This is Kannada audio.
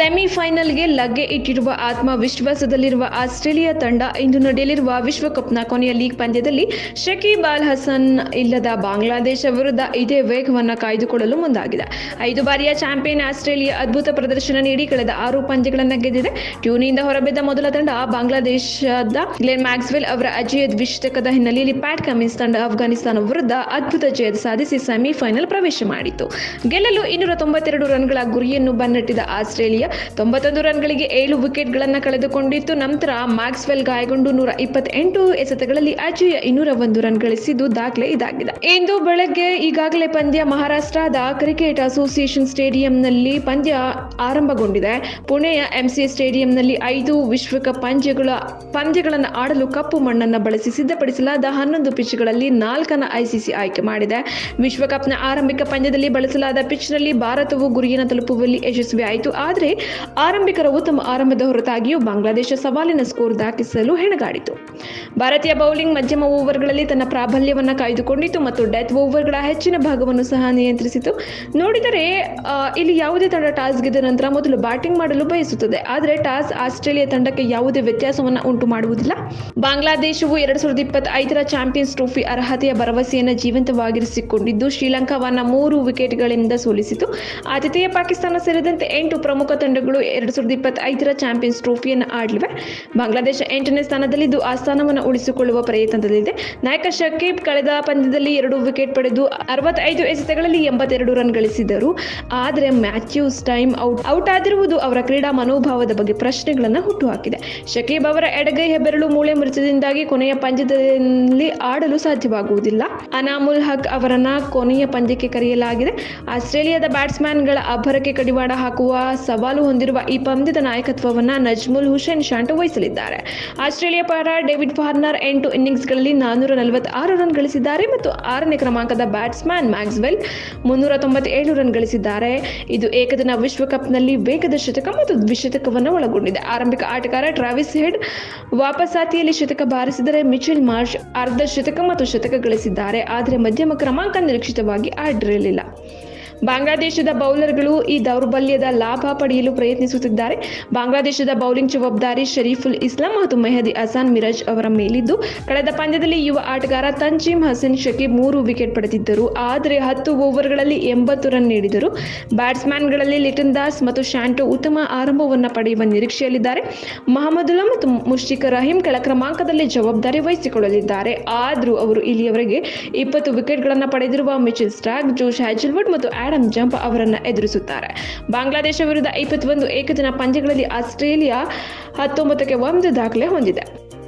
ಸೆಮಿಫೈನಲ್ಗೆ ಲಗ್ಗೆ ಇಟ್ಟಿರುವ ಆತ್ಮವಿಶ್ವಾಸದಲ್ಲಿರುವ ಆಸ್ಟ್ರೇಲಿಯಾ ತಂಡ ಇಂದು ನಡೆಯಲಿರುವ ವಿಶ್ವಕಪ್ನ ಕೊನೆಯ ಲೀಗ್ ಪಂದ್ಯದಲ್ಲಿ ಶಕೀಬ್ ಅಲ್ ಹಸನ್ ಇಲ್ಲದ ಬಾಂಗ್ಲಾದೇಶ ವಿರುದ್ಧ ಇದೇ ವೇಗವನ್ನು ಕಾಯ್ದುಕೊಳ್ಳಲು ಮುಂದಾಗಿದೆ ಐದು ಬಾರಿಯ ಚಾಂಪಿಯನ್ ಆಸ್ಟ್ರೇಲಿಯಾ ಅದ್ಭುತ ಪ್ರದರ್ಶನ ನೀಡಿ ಕಳೆದ ಆರು ಪಂದ್ಯಗಳನ್ನು ಗೆದ್ದಿದೆ ಟ್ಯೂನಿಯಿಂದ ಹೊರಬಿದ್ದ ಮೊದಲ ತಂಡ ಬಾಂಗ್ಲಾದೇಶದ ಗ್ಲೆನ್ ಮ್ಯಾಕ್ಸ್ವೆಲ್ ಅವರ ಅಜೇಯ ದ್ವಿಶತಕದ ಹಿನ್ನೆಲೆಯಲ್ಲಿ ಪ್ಯಾಟ್ ಕಮಿನ್ಸ್ ತಂಡ ಅಫ್ಘಾನಿಸ್ತಾನ ವಿರುದ್ಧ ಅದ್ಭುತ ಜಯ ಸಾಧಿಸಿ ಸೆಮಿಫೈನಲ್ ಪ್ರವೇಶ ಮಾಡಿತು ಗೆಲ್ಲಲು ಇನ್ನೂರ ತೊಂಬತ್ತೆರಡು ರನ್ಗಳ ಗುರಿಯನ್ನು ಬೆನ್ನಟ್ಟಿದ ಆಸ್ಟ್ರೇಲಿಯಾ ತೊಂಬತ್ತೊಂದು ರನ್ಗಳಿಗೆ ಏಳು ವಿಕೆಟ್ಗಳನ್ನು ಕಳೆದುಕೊಂಡಿತ್ತು ನಂತರ ಮ್ಯಾಕ್ಸ್ವೆಲ್ ಗಾಯಗೊಂಡು ನೂರ ಇಪ್ಪತ್ತೆಂಟು ಎಸೆತಗಳಲ್ಲಿ ಅಜೇಯ ಇನ್ನೂರ ಒಂದು ರನ್ ಗಳಿಸಿದ್ದು ದಾಖಲೆ ಇದಾಗಿದೆ ಇಂದು ಬೆಳಗ್ಗೆ ಈಗಾಗಲೇ ಪಂದ್ಯ ಮಹಾರಾಷ್ಟ್ರದ ಕ್ರಿಕೆಟ್ ಅಸೋಸಿಯೇಷನ್ ಸ್ಟೇಡಿಯಂನಲ್ಲಿ ಪಂದ್ಯ ಆರಂಭಗೊಂಡಿದೆ ಪುಣೆಯ ಎಂಸಿ ಸ್ಟೇಡಿಯಂನಲ್ಲಿ ಐದು ವಿಶ್ವಕಪ್ ಪಂದ್ಯಗಳ ಪಂದ್ಯಗಳನ್ನು ಆಡಲು ಕಪ್ಪು ಮಣ್ಣನ್ನು ಬಳಸಿ ಸಿದ್ಧಪಡಿಸಲಾದ ಹನ್ನೊಂದು ಪಿಚ್ಗಳಲ್ಲಿ ನಾಲ್ಕನ್ನು ಐಸಿಸಿ ಆಯ್ಕೆ ಮಾಡಿದೆ ವಿಶ್ವಕಪ್ನ ಆರಂಭಿಕ ಪಂದ್ಯದಲ್ಲಿ ಬಳಸಲಾದ ಪಿಚ್ನಲ್ಲಿ ಭಾರತವು ಗುರಿಯನ್ನು ತಲುಪುವಲ್ಲಿ ಯಶಸ್ವಿಯಾಯಿತು ಆದರೆ ಆರಂಭಿಕರ ಉತ್ತಮ ಆರಂಭದ ಹೊರತಾಗಿಯೂ ಬಾಂಗ್ಲಾದೇಶ ಸವಾಲಿನ ಸ್ಕೋರ್ ದಾಖಲಿಸಲು ಹೆಣಗಾಡಿತು ಭಾರತೀಯ ಬೌಲಿಂಗ್ ಮಧ್ಯಮ ಓವರ್ಗಳಲ್ಲಿ ತನ್ನ ಪ್ರಾಬಲ್ಯವನ್ನು ಕಾಯ್ದುಕೊಂಡಿತು ಮತ್ತು ಡೆತ್ ಓವರ್ಗಳ ಹೆಚ್ಚಿನ ಭಾಗವನ್ನು ಸಹ ನಿಯಂತ್ರಿಸಿತು ನೋಡಿದರೆ ಆ, ಇಲ್ಲಿ ಯಾವುದೇ ತಂಡ ಟಾಸ್ ಗೆದ್ದ ನಂತರ ಮೊದಲು ಬ್ಯಾಟಿಂಗ್ ಮಾಡಲು ಬಯಸುತ್ತದೆ ಆದರೆ ಟಾಸ್ ಆಸ್ಟ್ರೇಲಿಯಾ ತಂಡಕ್ಕೆ ಯಾವುದೇ ವ್ಯತ್ಯಾಸವನ್ನು ಉಂಟು ಮಾಡುವುದಿಲ್ಲ ಬಾಂಗ್ಲಾದೇಶವು ಎರಡು ಸಾವಿರದ ಇಪ್ಪತ್ತೈದರ ಚಾಂಪಿಯನ್ಸ್ ಟ್ರೋಫಿ ಅರ್ಹತೆಯ ಭರವಸೆಯನ್ನು ಜೀವಂತವಾಗಿರಿಸಿಕೊಂಡಿದ್ದು ಶ್ರೀಲಂಕಾವನ್ನ ಮೂರು ವಿಕೆಟ್ಗಳಿಂದ ಸೋಲಿಸಿತು ಆತಿಥೇಯ ಪಾಕಿಸ್ತಾನ ಸೇರಿದಂತೆ ಎಂಟು ಪ್ರಮುಖ ತಂಡಗಳು ಎರಡು ಸಾವಿರದ ಇಪ್ಪತ್ತೈದರ ಚಾಂಪಿಯನ್ಸ್ ಟ್ರೋಫಿಯನ್ನು ಆಡಲಿವೆ ಬಾಂಗ್ಲಾದೇಶ ಎಂಟನೇ ಸ್ಥಾನದಲ್ಲಿದ್ದು ಆ ಸ್ಥಾನವನ್ನು ಉಳಿಸಿಕೊಳ್ಳುವ ಪ್ರಯತ್ನದಲ್ಲಿದೆ ನಾಯಕ ಶಕೀಬ್ ಕಳೆದ ಪಂದ್ಯದಲ್ಲಿ ಎರಡು ವಿಕೆಟ್ ಪಡೆದು ಅರವತ್ತೈದು ಎಸೆತಗಳಲ್ಲಿ ಎಂಬತ್ತೆರಡು ರನ್ ಗಳಿಸಿದರು ಆದರೆ ಮ್ಯಾಥ್ಯೂಸ್ ಟೈಮ್ ಔಟ್ ಔಟ್ ಆಗಿರುವುದು ಅವರ ಕ್ರೀಡಾ ಮನೋಭಾವದ ಬಗ್ಗೆ ಪ್ರಶ್ನೆಗಳನ್ನು ಹುಟ್ಟುಹಾಕಿದೆ ಶಕೀಬ್ ಅವರ ಎಡಗೈ ಹೆಬ್ಬೆರಳು ಮೂಳೆ ಮುರಿತದಿಂದಾಗಿ ಕೊನೆಯ ಪಂದ್ಯದಲ್ಲಿ ಆಡಲು ಸಾಧ್ಯವಾಗುವುದಿಲ್ಲ ಅನಾಮುಲ್ ಹಕ್ ಅವರನ್ನ ಕೊನೆಯ ಪಂದ್ಯಕ್ಕೆ ಕರೆಯಲಾಗಿದೆ ಆಸ್ಟ್ರೇಲಿಯಾದ ಬ್ಯಾಟ್ಸ್ಮನ್ಗಳ ಅಬ್ಬರಕ್ಕೆ ಕಡಿವಾಣ ಹಾಕುವ ಸವಾಲು ಹೊಂದಿರುವ ಈ ಪಂದ್ಯದ ನಾಯಕತ್ವವನ್ನು ನಜ್ಮುಲ್ ಹುಸೇನ್ ಶಾಂಟು ವಹಿಸಲಿದ್ದಾರೆ ಆಸ್ಟ್ರೇಲಿಯಾ ಪರ ಡೇವಿಡ್ ಫಾರ್ನರ್ ಎಂಟು ಇನ್ನಿಂಗ್ಸ್ಗಳಲ್ಲಿ ನಾನ್ನೂರ ನಲವತ್ತಾರು ರನ್ ಗಳಿಸಿದ್ದಾರೆ ಮತ್ತು ಆರನೇ ಕ್ರಮಾಂಕದ ಬ್ಯಾಟ್ಸ್ಮನ್ ಮ್ಯಾಕ್ಸ್ವೆಲ್ ಮುನ್ನೂರ ತೊಂಬತ್ತೇಳು ರನ್ ಗಳಿಸಿದ್ದಾರೆ ಇದು ಏಕದಿನ ವಿಶ್ವಕಪ್ನಲ್ಲಿ ವೇಗದ ಶತಕ ಮತ್ತು ದ್ವಿಶತಕವನ್ನು ಒಳಗೊಂಡಿದೆ ಆರಂಭಿಕ ಆಟಗಾರ ಟ್ರಾವಿಸ್ ಹೆಡ್ ವಾಪಸಾತಿಯಲ್ಲಿ ಶತಕ ಬಾರಿಸಿದರೆ ಮಿಚೆಲ್ ಮಾರ್ಷ್ ಅರ್ಧ ಶತಕ ಮತ್ತು ಶತಕ ಗಳಿಸಿದ್ದಾರೆ ಆದರೆ ಮಧ್ಯಮ ಕ್ರಮಾಂಕ ನಿರೀಕ್ಷಿತವಾಗಿ ಆಡಿರಲಿಲ್ಲ ಬಾಂಗ್ಲಾದೇಶದ ಬೌಲರ್ಗಳು ಈ ದೌರ್ಬಲ್ಯದ ಲಾಭ ಪಡೆಯಲು ಪ್ರಯತ್ನಿಸುತ್ತಿದ್ದಾರೆ ಬಾಂಗ್ಲಾದೇಶದ ಬೌಲಿಂಗ್ ಜವಾಬ್ದಾರಿ ಶರೀಫುಲ್ ಇಸ್ಲಾಂ ಮತ್ತು ಮೆಹದಿ ಅಸಾನ್ ಮಿರಾಜ್ ಅವರ ಮೇಲಿದ್ದು ಕಳೆದ ಪಂದ್ಯದಲ್ಲಿ ಯುವ ಆಟಗಾರ ತಂಜೀಮ್ ಹಸನ್ ಶಕೀಬ್ ಮೂರು ವಿಕೆಟ್ ಪಡೆದಿದ್ದರು ಆದರೆ ಹತ್ತು ಓವರ್ಗಳಲ್ಲಿ ಎಂಬತ್ತು ರನ್ ನೀಡಿದರು ಬ್ಯಾಟ್ಸ್ಮನ್ಗಳಲ್ಲಿ ಲಿಟನ್ ದಾಸ್ ಮತ್ತು ಶಾಂಟೋ ಉತ್ತಮ ಆರಂಭವನ್ನು ಪಡೆಯುವ ನಿರೀಕ್ಷೆಯಲ್ಲಿದ್ದಾರೆ ಮಹಮ್ಮದುಲ್ಲಾ ಮತ್ತು ಮುಷ್ಟಿಕ ರಹೀಂ ಕೆಳ ಕ್ರಮಾಂಕದಲ್ಲಿ ಜವಾಬ್ದಾರಿ ವಹಿಸಿಕೊಳ್ಳಲಿದ್ದಾರೆ ಆದರೂ ಅವರು ಇಲ್ಲಿಯವರೆಗೆ ಇಪ್ಪತ್ತು ವಿಕೆಟ್ಗಳನ್ನು ಪಡೆದಿರುವ ಮಿಚೆಲ್ ಸ್ಟಾಕ್ ಜೋಶ್ ಹ್ಯಾಜಲ್ವುಡ್ ಮತ್ತು ಆಡಮ್ ಜಂಪ್ ಅವರನ್ನು ಎದುರಿಸುತ್ತಾರೆ ಬಾಂಗ್ಲಾದೇಶ ವಿರುದ್ಧ ಇಪ್ಪತ್ತೊಂದು ಏಕದಿನ ಪಂದ್ಯಗಳಲ್ಲಿ ಆಸ್ಟ್ರೇಲಿಯಾ ಹತ್ತೊಂಬತ್ತಕ್ಕೆ ಒಂದು ದಾಖಲೆ ಹೊಂದಿದೆ